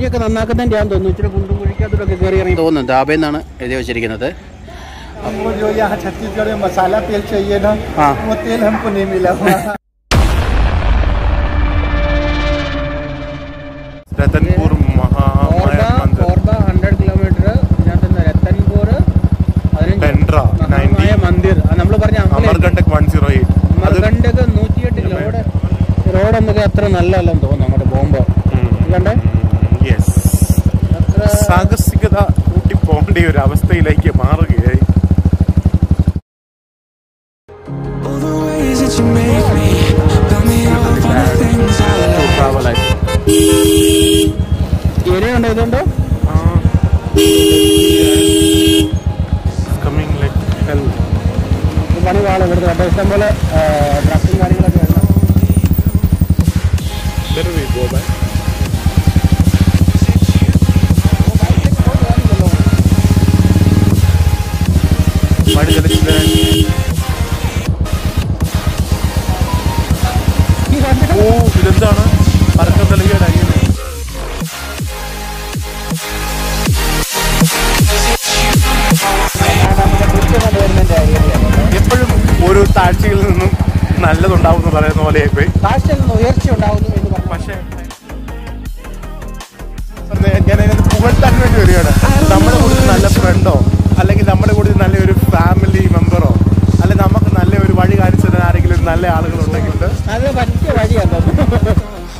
വഴിയൊക്കെ നന്നാക്കുന്നതിൻ്റെ ആണെന്ന് തോന്നുന്നു ഇച്ചിരി കുണ്ടും കുഴിക്കാത്തൂടൊക്കെ കയറി ഇറങ്ങി തോന്നുന്നു ദാബെന്നാണ് എഴുതി വെച്ചിരിക്കുന്നത് हमको जो यहाँ छत्तीसगढ़ में मसाला तेल चाहिए ना हाँ। वो तेल हमको नहीं मिला हुआ रतनपुर महामाया मंदिर കോർബ ഹൺഡ്രഡ് കിലോമീറ്റർ ഇതിനകത്ത് നിന്ന് രത്തൻപൂർ പെൻഡ്ര നയൻറ്റി മന്ദിർ നമ്മൾ പറഞ്ഞ അമർകണ്ടക് വൺ സീറോ എയ്റ്റ് അത് അമർകണ്ടക്ക് നൂറ്റിയെട്ട് റോഡ് റോഡൊന്നൊക്കെ അത്ര നല്ലതല്ലെന്ന് തോന്നുന്നു അങ്ങോട്ട് പോകുമ്പോൾ കണ്ടേ യെസ് അത്ര സാഹസികത കൂട്ടി പോകേണ്ട ഒരു അവസ്ഥയിലേക്ക് മാറുകയായി All the ways that you make me, build me up on the things I love. ട്രാവലായി ഏരിയ ഉണ്ടോ ഇതുണ്ടോ കമ്മിങ് ലൈക്ക് ഹെൽ പണി പാളം ഇവിടുത്തെ കേട്ടോ ഇഷ്ടം പോലെ ട്രക്കും കാര്യങ്ങളൊക്കെ ഉണ്ട് Where do we go back? വഴി തെളിച്ചില്ല. ഓ ഇതെന്താണ് പറക്കം തെളിയുടെ അയ്യനെ എപ്പോഴും ഒരു താഴ്ചയിൽ നിന്നും നല്ലതുണ്ടാവും എന്ന് പറയുന്ന പോലെ പോയി കാഴ്ചയിൽ നിന്ന് ഉയർച്ച ഉണ്ടാവുന്നു എന്ന് പറഞ്ഞു പക്ഷേ വെറുതെ ഞാൻ അതിനകത്ത് പുകഴ്ത്താൻ വേണ്ടി വരികയാണ് നമ്മുടെ കൂടെ നല്ല ഫ്രണ്ടോ അല്ലെങ്കിൽ നമ്മുടെ കൂടെ നല്ലൊരു ഫാമിലി മെമ്പറോ അല്ലെങ്കിൽ നമുക്ക് നല്ല ഒരു വഴി കാണിച്ചു തരാൻ ആരെങ്കിലും ഒരു നല്ല ആളുകളുണ്ടെങ്കിൽ അത് പറ്റിയ വഴിയാണ് തോന്നുന്നു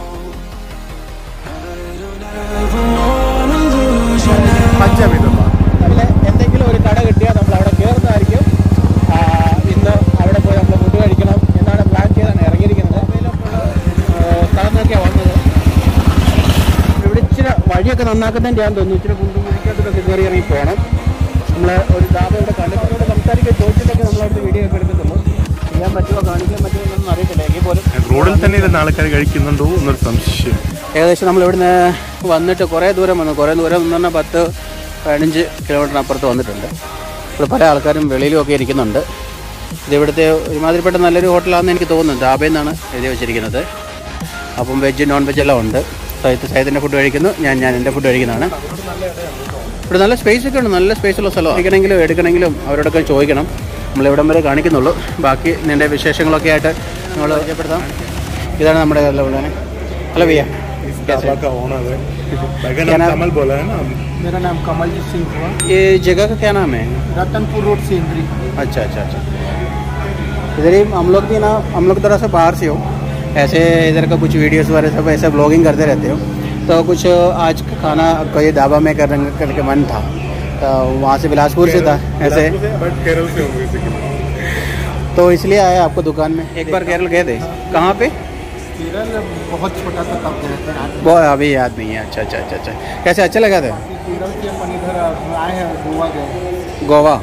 പഞ്ചമിതമാണ് നല്ല എന്തെങ്കിലും ഒരു കട കിട്ടിയാൽ നമ്മൾ അവിടെ കയറുന്നതായിരിക്കും ആ, ഇന്ന് അവിടെ പോയി നമ്മൾ ഫുഡ് കഴിക്കണം എന്നാണ് പ്ലാൻ ചെയ്താണ് ഇറങ്ങിയിരിക്കുന്നത് ആ, സ്ഥലം നോക്കിയാണ് വന്നത് ഇവിടെ ഇച്ചിരി വഴിയൊക്കെ നന്നാക്കുന്നതിൻ്റെ ആണെന്ന് തോന്നുന്നു ഇച്ചിരി കുണ്ടും കുഴിക്കാത്തതൊക്കെ കയറി ഇറങ്ങി പോകണം നമ്മൾ ഒരു ദാബ ഇവിടെ കണ്ടിട്ടോട് സംസാരിക്കുക ചോദിച്ചിട്ടൊക്കെ നമ്മളവിടുത്തെ വീഡിയോ ഒക്കെ എടുക്കത്തുള്ളൂ ചെയ്യാൻ പറ്റുമോ കാണിക്കാൻ പറ്റുമോ എന്നൊന്നും അറിയത്തില്ല എങ്കിൽ പോലും റോഡിൽ തന്നെ ഇരുന്ന് ആൾക്കാർ കഴിക്കുന്നുണ്ടോ എന്നൊരു സംശയം ഏകദേശം നമ്മൾ ഇവിടുന്ന് വന്നിട്ട് കുറേ ദൂരം വന്നു കുറേ ദൂരം എന്ന് പറഞ്ഞാൽ പത്ത് പതിനഞ്ച് കിലോമീറ്റർ അപ്പുറത്ത് വന്നിട്ടുണ്ട് ഇവിടെ പല ആൾക്കാരും വെളിയിലും ഒക്കെ ഇരിക്കുന്നുണ്ട് ഇത് ഇവിടുത്തെ ഒരുമാതിരിപ്പെട്ട നല്ലൊരു ഹോട്ടലാണെന്ന് എനിക്ക് തോന്നുന്നു ദാബയിൽ നിന്നാണ് എഴുതി വെച്ചിരിക്കുന്നത് അപ്പം വെജ് നോൺ വെജ് എല്ലാം ഉണ്ട് സൈത്ത് സൈത്തിൻ്റെ ഫുഡ് കഴിക്കുന്നു ഞാൻ ഞാൻ എൻ്റെ ഫുഡ് കഴിക്കുന്നതാണ് ഇവിടെ നല്ല സ്പേസ് ഒക്കെ ഉണ്ട് നല്ല സ്പേസ് ഉള്ള സ്ഥലമാണ് കഴിക്കണമെങ്കിലും എടുക്കണമെങ്കിലും അവരോടൊക്കെ ചോദിക്കണം നമ്മൾ ഇവിടം വരെ കാണിക്കുന്നുള്ളൂ ബാക്കി നിൻ്റെ വിശേഷങ്ങളൊക്കെ ആയിട്ട് നമ്മൾ പരിചയപ്പെടുത്താം ഇതാണ് നമ്മുടെ കേരളം ഹലോ വിയ कैसे? ഓണർ क्या नाम? കമൽ പോലെ मेरा नाम कमलजीत सिंह हुआ ये जगह का क्या नाम है रतनपुर रोड सेंद्री अच्छा अच्छा अच्छा इधर ही हम लोग भी ना हम लोग थोड़ा सा बाहर से हो ऐसे इधर का कुछ वीडियोस वगैरह सब ऐसे ब्लॉगिंग करते रहते हो तो कुछ आज का खाना कोई ढाबा में कर करके मन था तो वहाँ से बिलासपुर से था ऐसे बट केरल से हूँ basically. तो इसलिए आया आपको दुकान में एक बार केरल गए थे कहाँ पे केरल बहुत छोटा था तब गए थे आज वो अभी याद नहीं है अच्छा अच्छा अच्छा अच्छा कैसे अच्छा लगा था केरल से अपन इधर आए हैं गोवा गए गोवा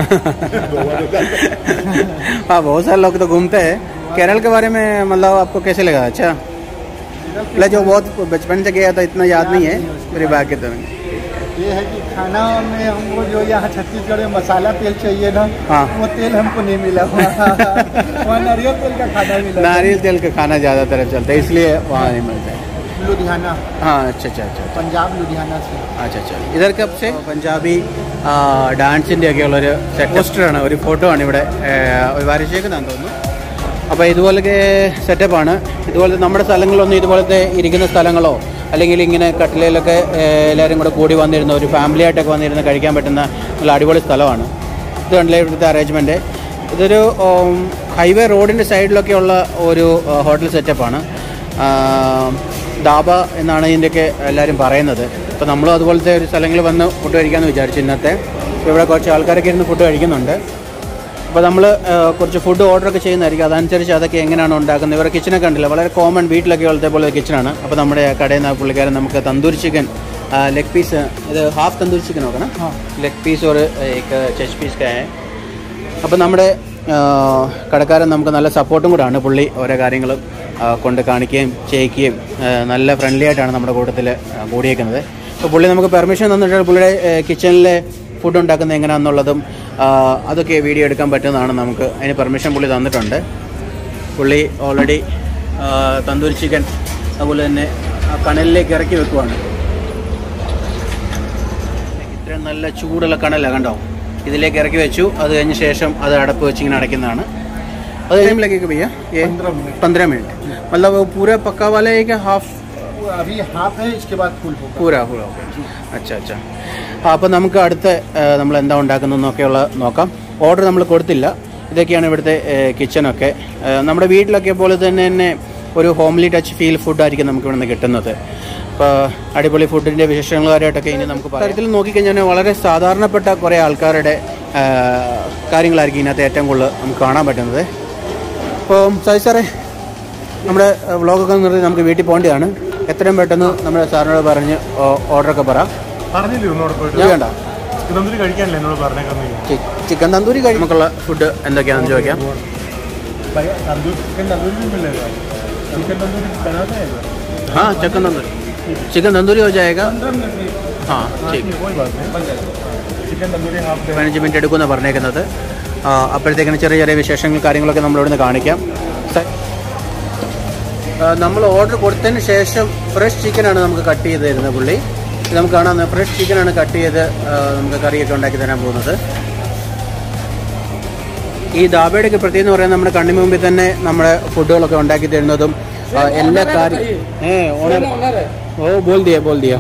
हाँ बहुत सारे लोग तो घूमते हैं केरल के बारे में मतलब आपको कैसे लगा अच्छा मतलब जो बहुत बचपन से गया था इतना याद नहीं है मेरी बाकी तो ये है कि खाना में हमको जो यहाँ छत्तीसगढ़ में मसाला तेल चाहिए ना हाँ। वो तेल हमको नहीं मिला हुआ वहाँ नारियल तेल का खाना मिला नारियल तेल का खाना ज़्यादातर चलता है इसलिए वहाँ नहीं मिलता है लुधियाना हाँ अच्छा अच्छा अच्छा पंजाब लुधियाना से अच्छा अच्छा ഇതർ കപ്സ് പഞ്ചാബി ഡാൻസിൻ്റെ ഒക്കെ ഉള്ളൊരു പോസ്റ്ററാണ് ഒരു ഫോട്ടോ ആണ് ഇവിടെ ഏഹ്, വരച്ചേക്കുന്നതാന്ന് തോന്നുന്നു അപ്പോൾ ഇതുപോലത്തെ സെറ്റപ്പാണ് ഇതുപോലത്തെ നമ്മുടെ സ്ഥലങ്ങളിലൊന്നും ഇതുപോലത്തെ ഇരിക്കുന്ന സ്ഥലങ്ങളോ അല്ലെങ്കിൽ ഇങ്ങനെ കട്ടിലയിലൊക്കെ ഏഹ്, എല്ലാവരും കൂടെ കൂടി വന്നിരുന്ന ഒരു ഫാമിലി ആയിട്ടൊക്കെ വന്നിരുന്ന് കഴിക്കാൻ പറ്റുന്ന നല്ല അടിപൊളി സ്ഥലമാണ് ഇത് കണ്ടില്ലേ ഇവിടുത്തെ അറേഞ്ച്മെൻറ്റ് ഇതൊരു ഉം, ഹൈവേ റോഡിൻ്റെ സൈഡിലൊക്കെ ഉള്ള ഒരു ഏഹ്, ഹോട്ടൽ സെറ്റപ്പാണ് ദാബ എന്നാണ് ഇതിൻ്റെയൊക്കെ എല്ലാവരും പറയുന്നത് അപ്പോൾ നമ്മളും അതുപോലത്തെ ഒരു സ്ഥലങ്ങളിൽ വന്ന് ഫുഡ് കഴിക്കാമെന്ന് വിചാരിച്ചു ഇന്നത്തെ ഇപ്പോൾ ഇവിടെ കുറച്ച് ആൾക്കാരൊക്കെ ഇരുന്ന് ഫുഡ് കഴിക്കുന്നുണ്ട് അപ്പോൾ നമ്മൾ കുറച്ച് ഫുഡ് ഓർഡറൊക്കെ ചെയ്യുന്നതായിരിക്കും അതനുസരിച്ച് അതൊക്കെ എങ്ങനെയാണ് ഉണ്ടാക്കുന്നത് ഇവരുടെ കിച്ചനൊക്കെ ഉണ്ടല്ലോ വളരെ കോമൺ വീട്ടിലൊക്കെ ഉള്ളത്തെ പോലെ കിച്ചണാണ് അപ്പോൾ നമ്മുടെ കടയിൽ നിന്ന് പുള്ളിക്കാരൻ നമുക്ക് തന്തൂരി ചിക്കൻ ലെഗ് പീസ് ഇത് ഹാഫ് തന്തൂരി ചിക്കൻ നോക്കണം ലെഗ് പീസ് ഒരു एक ചെസ്റ്റ് പീസ് का है അപ്പോൾ നമ്മുടെ ആ, കടക്കാരൻ നമുക്ക് നല്ല സപ്പോർട്ടും കൂടാണ് പുള്ളി ഓരോ കാര്യങ്ങളും ആ, കൊണ്ട് കാണിക്കുകയും ചെയ്യിക്കുകയും ആ, നല്ല ഫ്രണ്ട്ലി ആയിട്ടാണ് നമ്മുടെ കൂട്ടത്തിൽ കൂടിയേക്കുന്നത് അപ്പോൾ പുള്ളി നമുക്ക് പെർമിഷൻ തന്നിട്ട് പുള്ളിയുടെ കിച്ചണിലെ ഫുഡ് ഉണ്ടാക്കുന്നത് എങ്ങനെയാണെന്നുള്ളതും ആ, അതൊക്കെ വീഡിയോ എടുക്കാൻ പറ്റുന്നതാണ് നമുക്ക് അതിന് പെർമിഷൻ പുള്ളി തന്നിട്ടുണ്ട് പുള്ളി ഓൾറെഡി തന്തൂരി ചിക്കൻ അതുപോലെ തന്നെ ആ കണലിലേക്ക് ഇറക്കി വെക്കുവാണ് ഇത്രയും നല്ല ചൂടുള്ള കണല കണ്ടോ ഇതിലേക്ക് ഇറക്കി വെച്ചു അത് കഴിഞ്ഞ ശേഷം അത് അടപ്പ് വെച്ച് ഇങ്ങനെ അടയ്ക്കുന്നതാണ് അത് കഴിയുമ്പോഴേക്കൊക്കെ भैया ये पंद्रह मिनट पंद्रह मिनट मतलब वो पूरा पक्का वाला है कि हाफ अभी हाफ है इसके बाद फुल होगा പൂരാ പൂരാ ഓക്കെ അച്ഛാ അച്ഛാ ആ അപ്പോൾ നമുക്ക് അടുത്ത ആ, നമ്മൾ എന്താ ഉണ്ടാക്കുന്നതെന്നൊക്കെയുള്ള നോക്കാം ഓർഡർ നമ്മൾ കൊടുത്തില്ല ഇതൊക്കെയാണ് ഇവിടുത്തെ കിച്ചണൊക്കെ നമ്മുടെ വീട്ടിലൊക്കെ പോലെ തന്നെ തന്നെ ഒരു ഹോംലി ടച്ച് ഫീൽ ഫുഡായിരിക്കും നമുക്ക് ഇവിടെ നിന്ന് കിട്ടുന്നത് അപ്പോൾ അടിപൊളി ഫുഡിൻ്റെ വിശേഷങ്ങളുമായിട്ടൊക്കെ ഇനി നമുക്ക് കാര്യത്തിൽ നോക്കിക്കഴിഞ്ഞാൽ വളരെ സാധാരണപ്പെട്ട കുറേ ആൾക്കാരുടെ ആ, കാര്യങ്ങളായിരിക്കും ഇതിനകത്ത് ഏറ്റവും കൂടുതൽ നമുക്ക് കാണാൻ പറ്റുന്നത് അപ്പോൾ സായി സാറേ നമ്മുടെ വ്ളോഗൊക്കെ നിർത്തി നമുക്ക് വീട്ടിൽ പോകേണ്ടതാണ് എത്രയും പെട്ടെന്ന് നമ്മുടെ സാറിനോട് പറഞ്ഞ് ഓർഡറൊക്കെ പറ പറഞ്ഞില്ലേ ഒന്നോട് പോയിട്ട് ഞാൻ വേണ്ട ഇതൊന്നും കഴിക്കാനല്ലേ എന്നോട് പറഞ്ഞേക്കാൻ ചി- ചിക്കൻ തന്തൂരി കഴി നമുക്കുള്ള ഫുഡ് എന്തൊക്കെയാണെന്ന് ചോദിക്കാം भैया तंदूर चिकन तंदूर भी मिलेगा चिकन तंदूर बनाते हैं हाँ चिकन तंदूरी चिकन तंदूरी हो जाएगा हाँ ठीक कोई बात नहीं चिकन तंदूरी हाफ പതിനഞ്ച് മിനിറ്റ് എടുക്കുമെന്ന് പറഞ്ഞേക്കുന്നത് ആ, അപ്പോഴത്തേക്കിന് ചെറിയ ചെറിയ വിശേഷങ്ങൾ കാര്യങ്ങളൊക്കെ നമ്മളിവിടുന്ന് കാണിക്കാം സ- ആ, നമ്മൾ ഓർഡർ കൊടുത്തതിന് ശേഷം ഫ്രഷ് ചിക്കനാണ് നമുക്ക് കട്ട് ചെയ്ത് തരുന്നത് പുള്ളി ഇത് നമുക്ക് കാണാം ഫ്രഷ് ചിക്കനാണ് കട്ട് ചെയ്ത് ആ, നമുക്ക് കറിയൊക്കെ ഉണ്ടാക്കി തരാൻ പോകുന്നത് ഈ ദാബയുടെ ഒക്കെ പ്രത്യേകം എന്ന് പറയുന്നത് നമ്മുടെ കണ്ണിന് മുമ്പിൽ തന്നെ നമ്മുടെ ഫുഡുകളൊക്കെ ഉണ്ടാക്കി തരുന്നതും ആ, എല്ലാ കാര്യം ഏ ഓണർ ഓ ബോൾ ദിയ ബോൾ ദിയ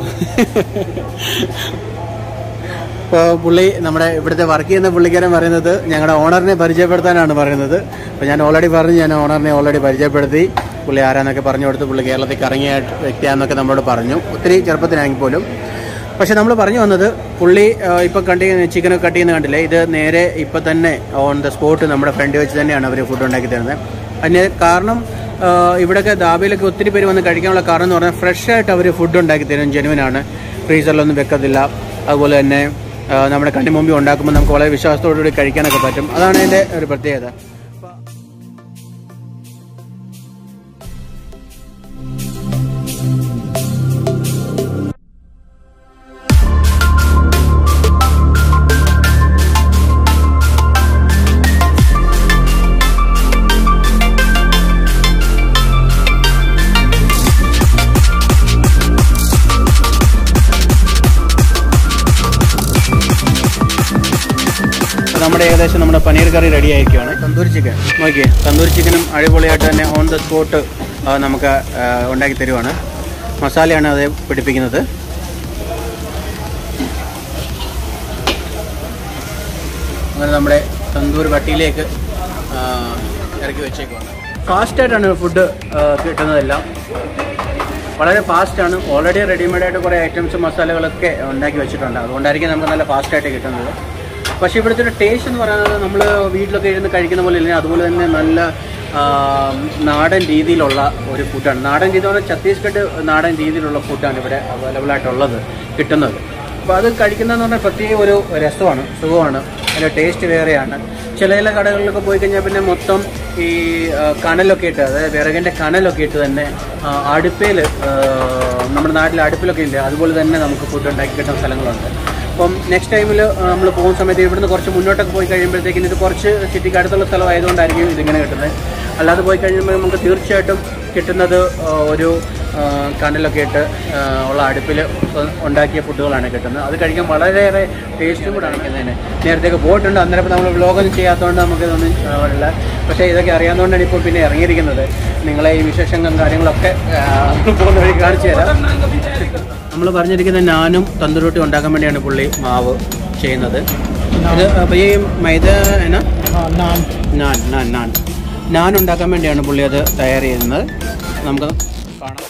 ഇപ്പോൾ പുള്ളി നമ്മുടെ ഇവിടുത്തെ വർക്ക് ചെയ്യുന്ന പുള്ളിക്കാരൻ പറയുന്നത് ഞങ്ങളുടെ ഓണറിനെ പരിചയപ്പെടുത്താനാണ് പറയുന്നത് അപ്പോൾ ഞാൻ ഓൾറെഡി പറഞ്ഞു ഞാൻ ഓണറിനെ ഓൾറെഡി പരിചയപ്പെടുത്തി പുള്ളി ആരാന്നൊക്കെ പറഞ്ഞു കൊടുത്ത് പുള്ളി കേരളത്തിൽ കറങ്ങിയ വ്യക്തിയാണെന്നൊക്കെ നമ്മളോട് പറഞ്ഞു ഒത്തിരി ചെറുപ്പത്തിനാണെങ്കിൽ പോലും പക്ഷെ നമ്മൾ പറഞ്ഞു വന്നത് പുള്ളി ഇപ്പം കണ്ടി ചിക്കൻ കട്ട് ചെയ്യുന്ന കണ്ടില്ലേ ഇത് നേരെ ഇപ്പം തന്നെ ഓൺ ദ സ്പോട്ട് നമ്മുടെ ഫ്രണ്ട് വെച്ച് തന്നെയാണ് അവർ ഫുഡ് ഉണ്ടാക്കി തരുന്നത് അതിന് കാരണം ആ, ഇവിടെയൊക്കെ ദാബയിലൊക്കെ ഒത്തിരി പേര് വന്ന് കഴിക്കാനുള്ള കാരണം എന്ന് പറഞ്ഞാൽ ഫ്രഷ് ആയിട്ട് അവർ ഫുഡ് ഉണ്ടാക്കി തരും ജെനുവിനാണ് ഫ്രീസറിലൊന്നും വെക്കത്തില്ല അതുപോലെ തന്നെ ആ, നമ്മുടെ കണ്ണി മുമ്പിൽ ഉണ്ടാക്കുമ്പോൾ നമുക്ക് വളരെ വിശ്വാസത്തോടുകൂടി കഴിക്കാനൊക്കെ പറ്റും അതാണ് അതിൻ്റെ ഒരു പ്രത്യേകത അപ്പോൾ നമ്മുടെ ഏകദേശം നമ്മുടെ പനീർ കറി റെഡി ആയിരിക്കുകയാണ് തന്തൂരി ചിക്കൻ നോക്കിയേ തന്തൂരി ചിക്കനും അടിപൊളിയായിട്ട് തന്നെ ഓൺ ദ സ്പോട്ട് നമുക്ക് ആ, ഉണ്ടാക്കി തരുവാണ് മസാലയാണ് അത് പിടിപ്പിക്കുന്നത് അങ്ങനെ നമ്മുടെ തന്തൂർ വട്ടിയിലേക്ക് ആ, ഇറക്കി വെച്ചേക്കുവാണ് ഫാസ്റ്റായിട്ടാണ് ഫുഡ് കിട്ടുന്നതെല്ലാം വളരെ ഫാസ്റ്റാണ് ഓൾറെഡി റെഡിമെയ്ഡ് ആയിട്ട് കുറേ ഐറ്റംസ് മസാലകളൊക്കെ ഉണ്ടാക്കി വെച്ചിട്ടുണ്ട് അതുകൊണ്ടായിരിക്കും നമുക്ക് നല്ല ഫാസ്റ്റായിട്ട് കിട്ടുന്നത് പക്ഷേ ഇവിടുത്തെ ഒരു ടേസ്റ്റ് എന്ന് പറയുന്നത് നമ്മൾ വീട്ടിലൊക്കെ ഇരുന്ന് കഴിക്കുന്ന പോലെ ഇല്ലെങ്കിൽ അതുപോലെ തന്നെ നല്ല ആ, നാടൻ രീതിയിലുള്ള ഒരു ഫുഡാണ് നാടൻ രീതി എന്ന് പറഞ്ഞാൽ ഛത്തീസ്ഗഡ് നാടൻ രീതിയിലുള്ള ഫുഡാണ് ഇവിടെ അവൈലബിൾ ആയിട്ടുള്ളത് കിട്ടുന്നത് അപ്പോൾ അത് കഴിക്കുന്നതെന്ന് പറഞ്ഞാൽ പ്രത്യേക ഒരു രസമാണ് സുഖമാണ് അതിൻ്റെ ടേസ്റ്റ് വേറെയാണ് ചില ചില കടകളിലൊക്കെ പോയി കഴിഞ്ഞാൽ പിന്നെ മൊത്തം ഈ ആ, കനലൊക്കെ ഇട്ട് അതായത് വിറകിൻ്റെ കനലൊക്കെ ഇട്ട് തന്നെ അടുപ്പയിൽ നമ്മുടെ നാട്ടിൽ അടുപ്പിലൊക്കെ ഉണ്ട് അതുപോലെ തന്നെ നമുക്ക് ഫുഡ് ഉണ്ടാക്കി കിട്ടുന്ന സ്ഥലങ്ങളുണ്ട് അപ്പം നെക്സ്റ്റ് ടൈമിൽ നമ്മൾ പോകുന്ന സമയത്ത് ഇവിടുന്ന് കുറച്ച് മുന്നോട്ടൊക്കെ പോയി കഴിയുമ്പോഴത്തേക്കിന് ഇത് കുറച്ച് സിറ്റിക്ക് അടുത്തുള്ള സ്ഥലമായതുകൊണ്ടായിരിക്കും ഇതിങ്ങനെ കിട്ടുന്നത് അല്ലാതെ പോയി കഴിയുമ്പോൾ നമുക്ക് തീർച്ചയായിട്ടും കിട്ടുന്നത് ആ, ഒരു ആ, കനലൊക്കെ ഇട്ട് ആ, ഉള്ള അടുപ്പിൽ ഉണ്ടാക്കിയ ഫുഡുകളാണ് കിട്ടുന്നത് അത് കഴിക്കാൻ വളരെയേറെ ടേസ്റ്റും കൂടാണ് കിട്ടുന്നതിന് നേരത്തെയൊക്കെ പോയിട്ടുണ്ട് അന്നേരം നമ്മൾ വ്ലോഗൊന്നും ചെയ്യാത്തതുകൊണ്ട് നമുക്ക് ഇതൊന്നും ആ, ഉള്ള പക്ഷേ ഇതൊക്കെ അറിയാവുന്നതുകൊണ്ടാണ് ഇപ്പോൾ പിന്നെ ഇറങ്ങിയിരിക്കുന്നത് നിങ്ങളെ ഈ വിശേഷങ്ങളും കാര്യങ്ങളൊക്കെ ആ, പോകുന്ന വഴി കാണിച്ചു തരാം നമ്മൾ പറഞ്ഞിരിക്കുന്ന നാനും തന്തൂരൊട്ടി ഉണ്ടാക്കാൻ വേണ്ടിയാണ് പുള്ളി മാവ് ചെയ്യുന്നത് ഇത് അപ്പോൾ ഈ മൈദ എന്നാ हाँ नान നാൻ നാൻ നാൻ നാൻ ഉണ്ടാക്കാൻ വേണ്ടിയാണ് പുള്ളി അത് തയ്യാർ ചെയ്യുന്നത് നമുക്ക് കാണാം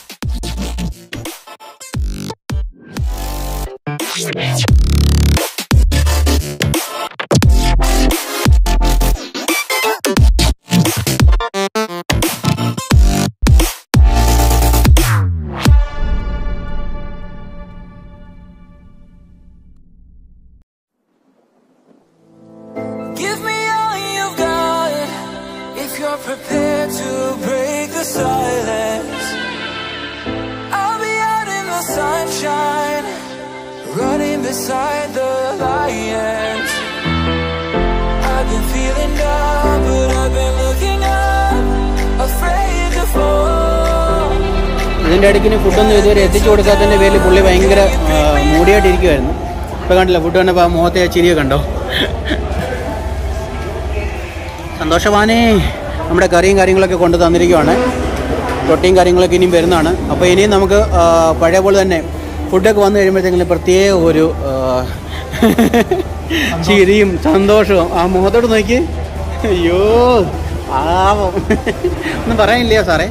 Give me all you've got if you're prepared to break the silence. I'll be out in the sunshine, running beside the lions. I've been feeling down, but I've been looking up, afraid to fall. ഇതിൻ്റെ ഇടയ്ക്കിന് ഫുഡൊന്നും ഇതുവരെ എത്തിച്ചു കൊടുക്കാത്തതിൻ്റെ പേരിൽ പുള്ളി ഭയങ്കര ആ, മൂടിയായിട്ടിരിക്കുമായിരുന്നു ഇപ്പം കണ്ടില്ല ഫുഡ് കണ്ടപ്പോൾ ആ മുഖത്തെ ആ ചിരിയെ കണ്ടോ സന്തോഷവാനേ നമ്മുടെ കറിയും കാര്യങ്ങളൊക്കെ കൊണ്ട് തന്നിരിക്കുവാണ് റൊട്ടിയും കാര്യങ്ങളൊക്കെ ഇനിയും വരുന്നതാണ് അപ്പോൾ ഇനിയും നമുക്ക് ആ, പഴയ പോലെ തന്നെ ഫുഡൊക്കെ വന്നു കഴിയുമ്പോഴത്തേക്കും പ്രത്യേക ഒരു ആ, ചിരിയും സന്തോഷവും ആ മുഖത്തോട് നോക്കി അയ്യോ പാവം ഒന്നും പറയാനില്ലയോ സാറേ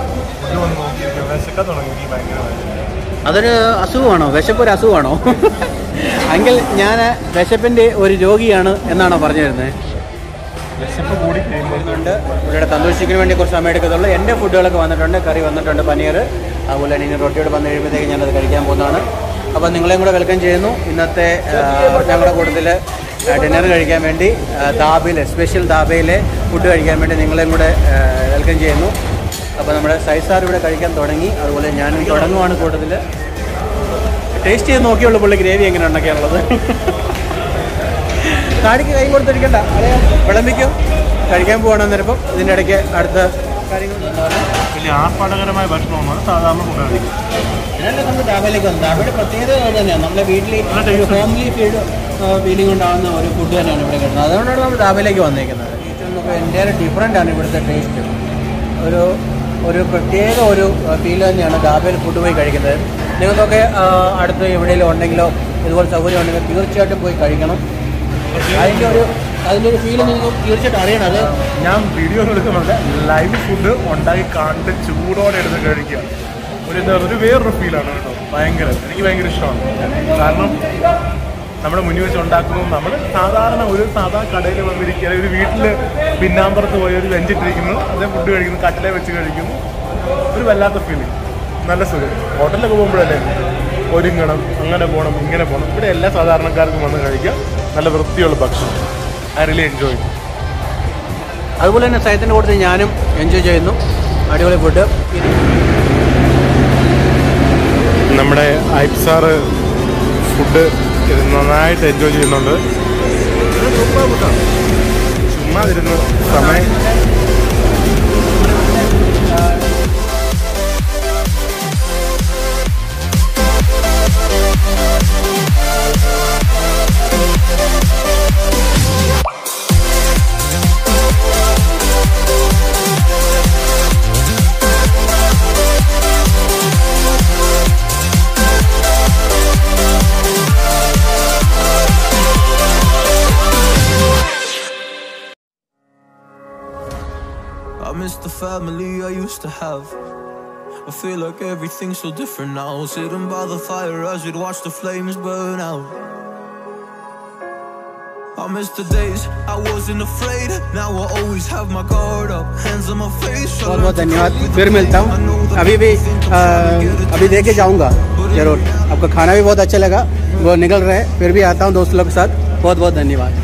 അതൊരു അസുഖമാണോ വിശപ്പ് ഒരു അസുഖമാണോ എങ്കിൽ ഞാൻ വിശപ്പിൻ്റെ ഒരു രോഗിയാണ് എന്നാണോ പറഞ്ഞു തരുന്നത് ഉണ്ട് ഇവിടെ തന്തൂർ ചിക്കന് വേണ്ടി കുറച്ച് സമയം എടുക്കത്തുള്ളൂ എൻ്റെ ഫുഡുകളൊക്കെ വന്നിട്ടുണ്ട് കറി വന്നിട്ടുണ്ട് പനീർ അതുപോലെ തന്നെ ഇനി റൊട്ടിയോട് വന്നു കഴിയുമ്പോഴത്തേക്ക് ഞാനത് കഴിക്കാൻ പോകുന്നതാണ് അപ്പോൾ നിങ്ങളെയും കൂടെ വെൽക്കം ചെയ്യുന്നു ഇന്നത്തെ ആ, ഞങ്ങളുടെ കൂട്ടത്തിൽ ഡിന്നർ കഴിക്കാൻ വേണ്ടി ആ, ദാബയിൽ സ്പെഷ്യൽ ദാബയിലെ ഫുഡ് കഴിക്കാൻ വേണ്ടി നിങ്ങളെയും കൂടെ വെൽക്കം ചെയ്യുന്നു അപ്പോൾ നമ്മുടെ സൈസാർ ഇവിടെ കഴിക്കാൻ തുടങ്ങി അതുപോലെ ഞാനും തുടങ്ങുവാണ് കൂട്ടത്തിൽ ടേസ്റ്റ് ചെയ്ത് നോക്കിയുള്ളൂ പുള്ളി ഗ്രേവി എങ്ങനെ ഉണ്ടാക്കിയാണുള്ളത് താടിക്ക് കൈ കൊടുത്തിരിക്കണ്ട അതെ വിളമ്പിക്കും കഴിക്കാൻ പോകണം അന്നേരം ഇതിൻ്റെ ഇടയ്ക്ക് അടുത്ത കാര്യങ്ങൾ വലിയ ആർഭാടകരമായ ഭക്ഷണമാണ് സാധാരണ ഫുഡാണ് ഇതിനല്ലേ നമ്മൾ ഡാബയിലേക്ക് വന്നത് ഡാബയുടെ പ്രത്യേകത അത് തന്നെയാണ് നമ്മുടെ വീട്ടിൽ നല്ല ഒരു taste ഹോംലി ഫീഡ് ഫീലിംഗ് ഉണ്ടാകുന്ന ഒരു ഫുഡ് തന്നെയാണ് ഇവിടെ കിട്ടുന്നത് അതുകൊണ്ടാണ് നമ്മൾ ഡാബയിലേക്ക് വന്നേക്കുന്നത് നമുക്ക് എൻ്റെ ഡിഫറെൻ്റ് ആണ് ഇവിടുത്തെ ടേസ്റ്റ് ഒരു ഒരു പ്രത്യേക ഒരു ഫീൽ തന്നെയാണ് ഡാബയിൽ ഫുഡ് പോയി കഴിക്കുന്നത് നിങ്ങൾക്കൊക്കെ ആ, അടുത്ത് എവിടെയെങ്കിലും ഉണ്ടെങ്കിലോ ഇതുപോലെ സൗകര്യം ഉണ്ടെങ്കിൽ തീർച്ചയായിട്ടും പോയി കഴിക്കണം അതിൻ്റെ ഒരു അതിൻ്റെ ഒരു ഫീൽ നിങ്ങൾക്ക് തീർച്ചയായിട്ടും അറിയണം അത് ഞാൻ വീഡിയോ എടുക്കുന്നുണ്ട് ലൈവ് ഫുഡ് ഉണ്ടാക്കി കണ്ട് ചൂടോടെ എടുത്ത് കഴിക്കുക ഒരു എന്താ പറയുക, ഒരു വേറൊരു ഫീലാണ് കേട്ടോ ഭയങ്കര എനിക്ക് ഭയങ്കര ഇഷ്ടമാണ് കാരണം നമ്മുടെ മുന്നിൽ വെച്ച് ഉണ്ടാക്കുന്നത് നമ്മൾ സാധാരണ ഒരു സാധാ കടയിൽ വന്നിരിക്കുക അല്ലെങ്കിൽ ഒരു വീട്ടിൽ പിന്നാമ്പുറത്ത് പോയി ഒരു വെഞ്ചിട്ടിരിക്കുന്നു അതേ ഫുഡ് കഴിക്കുന്നു കട്ടിലെ വെച്ച് കഴിക്കുന്നു ഒരു വല്ലാത്ത ഫീലിംഗ് നല്ല സുഖം ഹോട്ടലിലൊക്കെ പോകുമ്പോഴല്ലേ ഒരുങ്ങണം അങ്ങനെ പോകണം ഇങ്ങനെ പോകണം ഇവിടെ എല്ലാ സാധാരണക്കാർക്കും വന്ന് കഴിക്കാം നല്ല വൃത്തിയുള്ള ഭക്ഷണം ഐ റിയലി എൻജോയ് അതുപോലെ തന്നെ സൈത്തിൻ്റെ കൂട്ടത്തിൽ ഞാനും എൻജോയ് ചെയ്യുന്നു അടിപൊളി ഫുഡ് നമ്മുടെ ഐപ് സാറ് ഫുഡ് ഇത് നന്നായിട്ട് എൻജോയ് ചെയ്യുന്നുണ്ട് ഇത് സൂപ്പർ ഫുഡാണ് ചുമ്മാ ഇരുന്ന് സമയം I miss the family I used to have. I feel like everything's so different now. Sitting by the fire as we'd watch the flames burn out. I miss the days I wasn't afraid. Now I always have my guard up, hands on my face. बहुत बहुत धन्यवाद फिर मिलता हूँ अभी भी आ, अभी देखे जाऊँगा जरूर आपका खाना भी बहुत अच्छा लगा वो निकल रहे हैं फिर भी आता हूँ दोस्त लोग के साथ बहुत बहुत धन्यवाद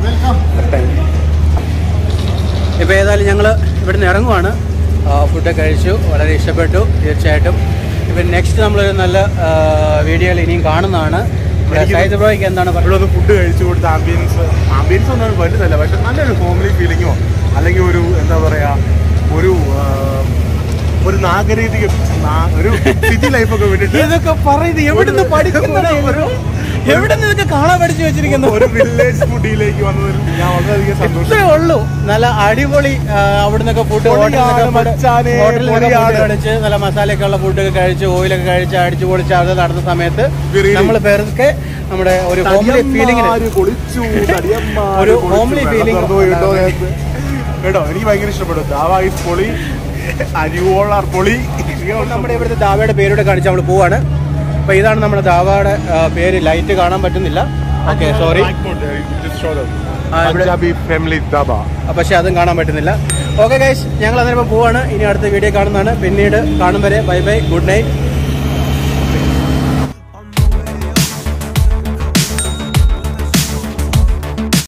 ഇപ്പോൾ ഏതായാലും ഞങ്ങൾ ഇവിടുന്ന് ഇറങ്ങുവാണ് ഫുഡ് കഴിച്ചു വളരെ ഇഷ്ടപ്പെട്ടു തീർച്ചയായിട്ടും ഇപ്പം നെക്സ്റ്റ് നമ്മളൊരു നല്ല വീഡിയോയിൽ ഇനിയും കാണുന്നതാണ് ഇവിടെ സൈദ് ബ്രോയ്ക്ക് എന്താണ് ഇവിടെ പറയുന്നത് ഒന്ന് ഫുഡ് കഴിച്ചു കൊടുത്ത ആംബിയൻസ് ആംബിയൻസ് ഒന്നും വലുതല്ല പക്ഷെ നല്ലൊരു ഫാമിലി ഫീലിങ്ങോ അല്ലെങ്കിൽ ഒരു എന്താ പറയാ ഒരു ആ, ഒരു നാഗരീതിക നാ- ഒരു സിറ്റി ലൈഫൊക്കെ വിട്ടിട്ട് ഇതൊക്കെ പറയുന്നത് എവിടുന്ന് പഠിക്കുന്നതാ ഒരു എവിടുന്ന് ഇതൊക്കെ കാണാൻ പഠിച്ചു വെച്ചിരിക്കുന്നു ഒരു വില്ലേജ് ഫുഡിലേക്ക് വന്നതിൽ ഞാൻ വളരെയധികം സന്തോഷം ഇത്രേ ഉള്ളൂ നല്ല അടിപൊളി ആ, അവിടുന്നൊക്കെ ഫുഡ് പൊളിയാണ് മച്ചാനെ, പൊളിയാണ്. കഴിച്ച് നല്ല മസാലയൊക്കെ ഉള്ള ഫുഡൊക്കെ കഴിച്ച് ഓയിലൊക്കെ കഴിച്ച് അടിച്ചു പൊളിച്ച് അത് നടന്ന സമയത്ത് Really? നമ്മൾ പേർക്ക് നമ്മുടെ ഒരു ഹോംലി ഫീലിംഗിന് തടിയന്മാര് പൊളിച്ചു, തടിയന്മാര് ഒരു പൊളിച്ചു. homely വെള്ളം feeling തുറന്നു പോയി കേട്ടോ നേരത്തെ. കേട്ടോ എനിക്ക് ഭയങ്കര ഇഷ്ടപ്പെട്ടു ദാവ ഈസ് പൊളി അരിവോളാർ പൊളി നമ്മുടെ ഇവിടുത്തെ ദാവയുടെ പേരൂടെ കാണിച്ച് നമ്മൾ പോവാണ് അപ്പൊ ഇതാണ് നമ്മുടെ ദാവയുടെ ആ, പേര് ലൈറ്റ് കാണാൻ പറ്റുന്നില്ല ഓക്കെ സോറി ആ, ഇവിടെ- പഞ്ചാബി ഫാമിലി ദാബ പക്ഷെ അതും കാണാൻ പറ്റുന്നില്ല ഓക്കെ ഗൈസ് ഞങ്ങൾ അന്നേരം പോവാണ് ഇനി അടുത്ത വീഡിയോ കാണുന്നതാണ് പിന്നീട് കാണും വരെ ബൈ ബൈ ഗുഡ് നൈറ്റ്